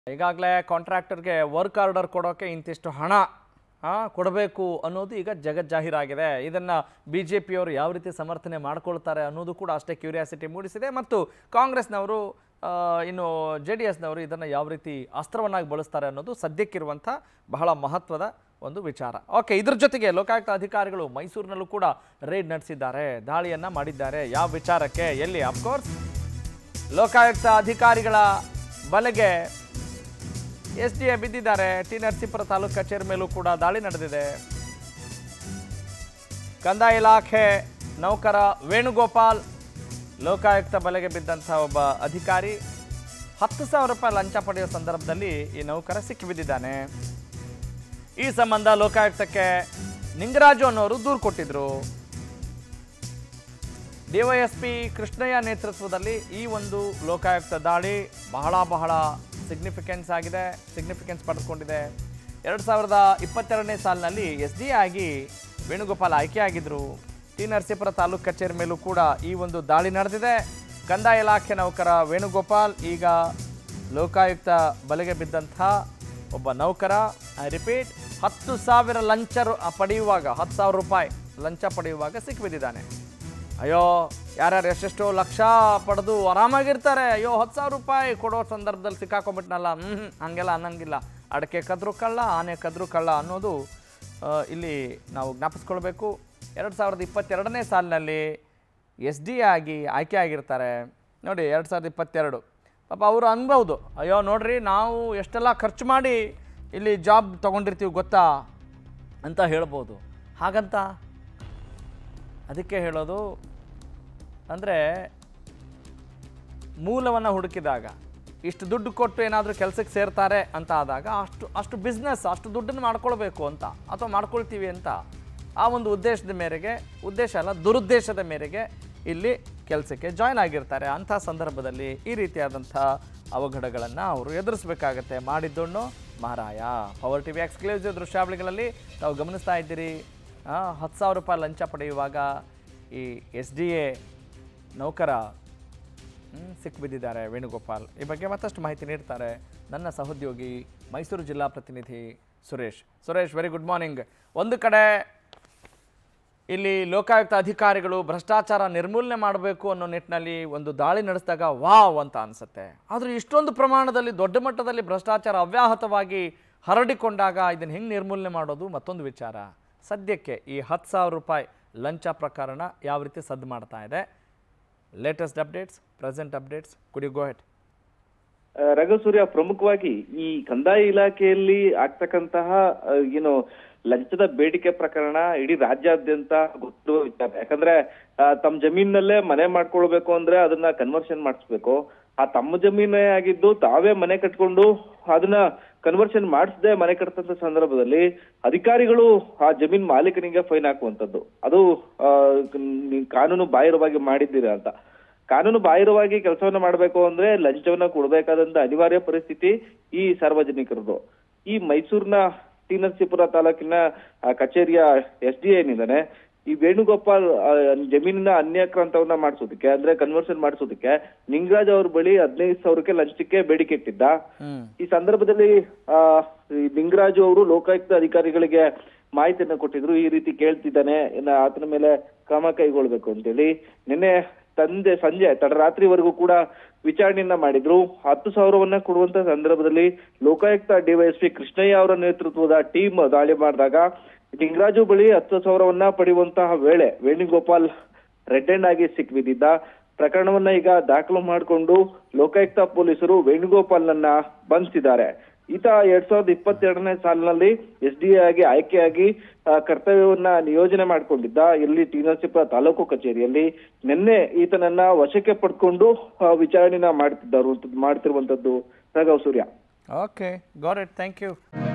ಈಗಾಗಲೇ ಕಾಂಟ್ರಾಕ್ಟರ್ಗೆ work order ಕೊಡೋಕೆ ಇಂತಿಷ್ಟು ಹಣ ಆ, ಕೊಡಬೇಕು ಅನ್ನೋದು ಈಗ ಜಗಜ್ಜಾಹೀರಾಗಿದೆ ಇದನ್ನು ಬಿ ಜೆ ಪಿಯವರು ಯಾವ ರೀತಿ ಸಮರ್ಥನೆ ಮಾಡ್ಕೊಳ್ತಾರೆ ಅನ್ನೋದು ಕೂಡ ಅಷ್ಟೇ ಕ್ಯೂರಿಯಾಸಿಟಿ ಮೂಡಿಸಿದೆ ಮತ್ತು ಕಾಂಗ್ರೆಸ್ನವರು ಆ, ಇನ್ನು ಜೆ ಡಿ ಎಸ್ನವರು ಇದನ್ನು ಯಾವ ರೀತಿ ಅಸ್ತ್ರವನ್ನಾಗಿ ಬಳಸ್ತಾರೆ ಅನ್ನೋದು ಸದ್ಯಕ್ಕಿರುವಂಥ ಬಹಳ ಮಹತ್ವದ ಒಂದು ವಿಚಾರ ಓಕೆ ಇದ್ರ ಜೊತೆಗೆ ಲೋಕಾಯುಕ್ತ ಅಧಿಕಾರಿಗಳು ಮೈಸೂರಿನಲ್ಲೂ ಕೂಡ ರೇಡ್ ನಡೆಸಿದ್ದಾರೆ ದಾಳಿಯನ್ನು ಮಾಡಿದ್ದಾರೆ ಯಾವ ವಿಚಾರಕ್ಕೆ ಎಲ್ಲಿ ಅಫ್ಕೋರ್ಸ್ ಲೋಕಾಯುಕ್ತ ಅಧಿಕಾರಿಗಳ ಬಲೆಗೆ ಎಸ್ ಡಿ ಎ ಬಿದ್ದಿದ್ದಾರೆ ಟಿ ನರಸೀಪುರ ತಾಲೂಕು ಕಚೇರಿ ಮೇಲೂ ಕೂಡ ದಾಳಿ ನಡೆದಿದೆ ಕಂದಾಯ ಇಲಾಖೆ ನೌಕರ ವೇಣುಗೋಪಾಲ್ ಲೋಕಾಯುಕ್ತ ಬಲೆಗೆ ಬಿದ್ದಂಥ ಒಬ್ಬ ಅಧಿಕಾರಿ ಹತ್ತು ಸಾವಿರ ರೂಪಾಯಿ ಲಂಚ ಪಡೆಯುವ ಸಂದರ್ಭದಲ್ಲಿ ಈ ನೌಕರ ಸಿಕ್ಕಿಬಿದ್ದಿದ್ದಾನೆ ಈ ಸಂಬಂಧ ಲೋಕಾಯುಕ್ತಕ್ಕೆ ನಿಂಗರಾಜು ಅನ್ನೋರು ದೂರು ಕೊಟ್ಟಿದ್ರು ಡಿವೈಎಸ್ಪಿ ಕೃಷ್ಣಯ್ಯ ನೇತೃತ್ವದಲ್ಲಿ ಈ ಒಂದು ಲೋಕಾಯುಕ್ತ ದಾಳಿ ಬಹಳ ಬಹಳ ಸಿಗ್ನಿಫಿಕೆನ್ಸ್ ಆಗಿದೆ ಸಿಗ್ನಿಫಿಕೆನ್ಸ್ ಪಡೆದುಕೊಂಡಿದೆ ಎರಡು ಸಾವಿರದ ಇಪ್ಪತ್ತೆರಡನೇ ಸಾಲಿನಲ್ಲಿ ಎಸ್ ಡಿ ಆಗಿ ವೇಣುಗೋಪಾಲ್ ಆಯ್ಕೆಯಾಗಿದ್ದರು ಟಿ ನರಸೀಪುರ ತಾಲೂಕು ಕಚೇರಿ ಮೇಲೂ ಕೂಡ ಈ ಒಂದು ದಾಳಿ ನಡೆದಿದೆ ಕಂದಾಯ ಇಲಾಖೆ ನೌಕರ ವೇಣುಗೋಪಾಲ್ ಈಗ ಲೋಕಾಯುಕ್ತ ಬಲೆಗೆ ಬಿದ್ದಂಥ ಒಬ್ಬ ನೌಕರ ಐ ರಿಪೀಟ್ ಹತ್ತು ಸಾವಿರ ಲಂಚ ರು- ಪಡೆಯುವಾಗ ಹತ್ತು ಸಾವಿರ ರೂಪಾಯಿ ಲಂಚ ಪಡೆಯುವಾಗ ಸಿಕ್ಕಿಬಿದ್ದಿದ್ದಾನೆ ಅಯ್ಯೋ ಯಾರ್ಯಾರು ಎಷ್ಟೆಷ್ಟೋ ಲಕ್ಷ ಪಡೆದು ಆರಾಮಾಗಿರ್ತಾರೆ ಅಯ್ಯೋ ಹತ್ತು ಸಾವಿರ ರೂಪಾಯಿ ಕೊಡೋ ಸಂದರ್ಭದಲ್ಲಿ ಸಿಕ್ಕಾಕೊಂಡ್ಬಿಟ್ನಲ್ಲ ಹ್ಞೂ ಹಂಗೆಲ್ಲ ಅನ್ನಂಗಿಲ್ಲ ಅಡಕೆ ಕದ್ರು ಕಳ್ಳ ಆನೆ ಕದ್ರು ಕಳ್ಳ ಅನ್ನೋದು ಆ, ಇಲ್ಲಿ ನಾವು ಜ್ಞಾಪಿಸ್ಕೊಳ್ಬೇಕು ಎರಡು ಸಾವಿರದ ಇಪ್ಪತ್ತೆರಡನೇ ಸಾಲಿನಲ್ಲಿ ಎಸ್ ಡಿ ಆಗಿ ಆಯ್ಕೆ ಆಗಿರ್ತಾರೆ ನೋಡಿ ಎರಡು ಸಾವಿರದ ಇಪ್ಪತ್ತೆರಡು ಪಾಪ ಅವರು ಅನ್ಬೋದು ಅಯ್ಯೋ ನೋಡ್ರಿ ನಾವು ಎಷ್ಟೆಲ್ಲ ಖರ್ಚು ಮಾಡಿ ಇಲ್ಲಿ ಜಾಬ್ ತೊಗೊಂಡಿರ್ತೀವಿ ಗೊತ್ತಾ ಅಂತ ಹೇಳ್ಬೋದು ಹಾಗಂತ ಅದಕ್ಕೆ ಹೇಳೋದು ಅಂದರೆ ಮೂಲವನ್ನು ಹುಡುಕಿದಾಗ ಇಷ್ಟು ದುಡ್ಡು ಕೊಟ್ಟು ಏನಾದರೂ ಕೆಲಸಕ್ಕೆ ಸೇರ್ತಾರೆ ಅಂತ ಆದಾಗ ಅಷ್ಟು ಅಷ್ಟು ಬಿಸ್ನೆಸ್ ಅಷ್ಟು ದುಡ್ಡನ್ನು ಮಾಡ್ಕೊಳ್ಬೇಕು ಅಂತ ಅಥವಾ ಮಾಡ್ಕೊಳ್ತೀವಿ ಅಂತ ಆ ಒಂದು ಉದ್ದೇಶದ ಮೇರೆಗೆ ಉದ್ದೇಶ ಅಲ್ಲ ದುರುದ್ದೇಶದ ಮೇರೆಗೆ ಇಲ್ಲಿ ಕೆಲಸಕ್ಕೆ ಜಾಯ್ನ್ ಆಗಿರ್ತಾರೆ ಅಂಥ ಸಂದರ್ಭದಲ್ಲಿ ಈ ರೀತಿಯಾದಂಥ ಅವಘಡಗಳನ್ನು ಅವರು ಎದುರಿಸಬೇಕಾಗತ್ತೆ ಮಾಡಿದ್ದಣ್ಣು ಮಹಾರಾಯ ಪವರ್ ಟಿ ವಿ ಎಕ್ಸ್ಕ್ಲೂಸಿವ್ ದೃಶ್ಯಾವಳಿಗಳಲ್ಲಿ ತಾವು ಗಮನಿಸ್ತಾ ಇದ್ದೀರಿ ಆ, ಹತ್ತು ಸಾವಿರ ರೂಪಾಯಿ ಲಂಚ ಪಡೆಯುವಾಗ ಈ ಎಸ್ ಡಿ ಎ ನೌಕರ ಹ್ಮ್, ಸಿಕ್ಕಿಬಿದ್ದಿದ್ದಾರೆ ವೇಣುಗೋಪಾಲ್ ಈ ಬಗ್ಗೆ ಮತ್ತಷ್ಟು ಮಾಹಿತಿ ನೀಡ್ತಾರೆ ನನ್ನ ಸಹೋದ್ಯೋಗಿ ಮೈಸೂರು ಜಿಲ್ಲಾ ಪ್ರತಿನಿಧಿ Suresh Suresh very good morning ಒಂದು ಕಡೆ ಇಲ್ಲಿ ಲೋಕಾಯುಕ್ತ ಅಧಿಕಾರಿಗಳು ಭ್ರಷ್ಟಾಚಾರ ನಿರ್ಮೂಲನೆ ಮಾಡಬೇಕು ಅನ್ನೋ ನಿಟ್ಟಿನಲ್ಲಿ ಒಂದು ದಾಳಿ ನಡೆಸಿದಾಗ ವಾವ್ ಅಂತ ಅನಿಸುತ್ತೆ ಆದರೆ ಇಷ್ಟೊಂದು ಪ್ರಮಾಣದಲ್ಲಿ ದೊಡ್ಡ ಮಟ್ಟದಲ್ಲಿ ಭ್ರಷ್ಟಾಚಾರ ಅವ್ಯಾಹತವಾಗಿ ಹರಡಿಕೊಂಡಾಗ ಇದನ್ನು ಹೆಂಗೆ ನಿರ್ಮೂಲನೆ ಮಾಡೋದು ಮತ್ತೊಂದು ವಿಚಾರ ಸದ್ಯಕ್ಕೆ ಈ ಹತ್ತು ಸಾವಿರ ರೂಪಾಯಿ ಲಂಚ ಪ್ರಕರಣ ಯಾವ ರೀತಿ ಸದ್ದು ಮಾಡ್ತಾ ಇದೆ ಲೇಟೆಸ್ಟ್ ಅಪ್ಡೇಟ್ಸ್ ಪ್ರೆಸೆಂಟ್ ಅಪ್ಡೇಟ್ಸ್ ಕುಡಿ ಗೋ ಹೆಟ್ ಆ, ರಘುಸೂರ್ಯ ಪ್ರಮುಖವಾಗಿ ಈ ಕಂದಾಯ ಇಲಾಖೆಯಲ್ಲಿ ಆಗ್ತಕ್ಕಂತಹ ಆ, ಏನು ಲಂಚದ ಬೇಡಿಕೆ ಪ್ರಕರಣ ಇಡೀ ರಾಜ್ಯಾದ್ಯಂತ ಗೊತ್ತಿರುವ ವಿಚಾರ ಯಾಕಂದ್ರೆ ಆ, ತಮ್ಮ ಜಮೀನಲ್ಲೇ ಮನೆ ಮಾಡ್ಕೊಳ್ಬೇಕು ಅಂದ್ರೆ ಅದನ್ನ ಕನ್ವರ್ಷನ್ ಮಾಡಿಸ್ಬೇಕು ಆ ತಮ್ಮ ಜಮೀನೇ ಆಗಿದ್ದು ತಾವೇ ಮನೆ ಕಟ್ಕೊಂಡು ಅದನ್ನ ಕನ್ವರ್ಷನ್ ಮಾಡಿಸದೆ ಮನೆ ಕಟ್ಟಂತ ಸಂದರ್ಭದಲ್ಲಿ ಅಧಿಕಾರಿಗಳು ಆ ಜಮೀನ್ ಮಾಲೀಕನಿಗೆ ಫೈನ್ ಹಾಕುವಂತದ್ದು ಅದು ಆ, ನೀವು ಕಾನೂನು ಬಾಹಿರವಾಗಿ ಮಾಡಿದ್ದೀರಾ ಅಂತ ಕಾನೂನು ಬಾಹಿರವಾಗಿ ಕೆಲಸವನ್ನ ಮಾಡಬೇಕು ಅಂದ್ರೆ ಲಂಚವನ್ನ ಕೊಡಬೇಕಾದಂತ ಅನಿವಾರ್ಯ ಪರಿಸ್ಥಿತಿ ಈ ಸಾರ್ವಜನಿಕರದು ಈ ಮೈಸೂರಿನ ಟಿ ನರಸೀಪುರ ತಾಲೂಕಿನ ಆ, ಕಚೇರಿಯ ಎಸ್ ಡಿ ಏನಿದ್ದಾನೆ ಈ ವೇಣುಗೋಪಾಲ್ ಆ, ಜಮೀನಿನ ಅನ್ಯಾಕ್ರಾಂತವನ್ನ ಮಾಡಿಸೋದಕ್ಕೆ ಅಂದ್ರೆ ಕನ್ವರ್ಷನ್ ಮಾಡಿಸೋದಕ್ಕೆ ನಿಂಗರಾಜ್ ಅವ್ರ ಬಳಿ ಹದಿನೈದು ಸಾವಿರಕ್ಕೆ ಲಂಚಕ್ಕೆ ಬೇಡಿಕೆ ಇಟ್ಟಿದ್ದ ಹ್ಮ್ ಈ ಸಂದರ್ಭದಲ್ಲಿ ಆ ಈ ನಿಂಗರಾಜು ಅವರು ಲೋಕಾಯುಕ್ತ ಅಧಿಕಾರಿಗಳಿಗೆ ಮಾಹಿತಿಯನ್ನ ಕೊಟ್ಟಿದ್ರು ಈ ರೀತಿ ಕೇಳ್ತಿದ್ದಾನೆ ಇನ್ನ ಆತನ ಮೇಲೆ ಕ್ರಮ ಕೈಗೊಳ್ಬೇಕು ಅಂತೇಳಿ ನಿನ್ನೆ ತಂದೆ ಸಂಜೆ ತಡರಾತ್ರಿವರೆಗೂ ಕೂಡ ವಿಚಾರಣೆಯನ್ನ ಮಾಡಿದ್ರು ಹತ್ತು ಸಾವಿರವನ್ನ ಕೊಡುವಂತ ಸಂದರ್ಭದಲ್ಲಿ ಲೋಕಾಯುಕ್ತ ಡಿವೈಎಸ್ಪಿ ಕೃಷ್ಣಯ್ಯ ಅವರ ನೇತೃತ್ವದ ಟೀಮ್ ದಾಳಿ ಮಾಡಿದಾಗ ನಿಂಗರಾಜು ಬಳಿ ಹತ್ತು ಸಾವಿರವನ್ನ ಪಡೆಯುವಂತಹ ವೇಳೆ ವೇಣುಗೋಪಾಲ್ ರೆಡ್ ಹ್ಯಾಂಡ್ ಆಗಿ ಸಿಕ್ಬಿದ್ದಿದ್ದ ಪ್ರಕರಣವನ್ನ ಈಗ ದಾಖಲು ಮಾಡಿಕೊಂಡು ಲೋಕಾಯುಕ್ತ ಪೊಲೀಸರು ವೇಣುಗೋಪಾಲ್ನನ್ನ ಬಂಧಿಸಿದ್ದಾರೆ ಈತ ಎರಡ್ ಸಾವಿರದ ಇಪ್ಪತ್ತೆರಡನೇ ಸಾಲಿನಲ್ಲಿ ಎಸ್ ಡಿ ಆಗಿ ಆಯ್ಕೆಯಾಗಿ ಆ, ಕರ್ತವ್ಯವನ್ನ ನಿಯೋಜನೆ ಮಾಡ್ಕೊಂಡಿದ್ದ ಇಲ್ಲಿ ಟಿ ನರಸೀಪುರ ತಾಲೂಕು ಕಚೇರಿಯಲ್ಲಿ ನಿನ್ನೆ ಈತನನ್ನ ವಶಕ್ಕೆ ಪಡ್ಕೊಂಡು ಆ, ವಿಚಾರಣೆನ ಮಾಡ್ತಿದ್ದರು ಮಾಡ್ತಿರುವಂತದ್ದು Raghav Surya okay got it thank you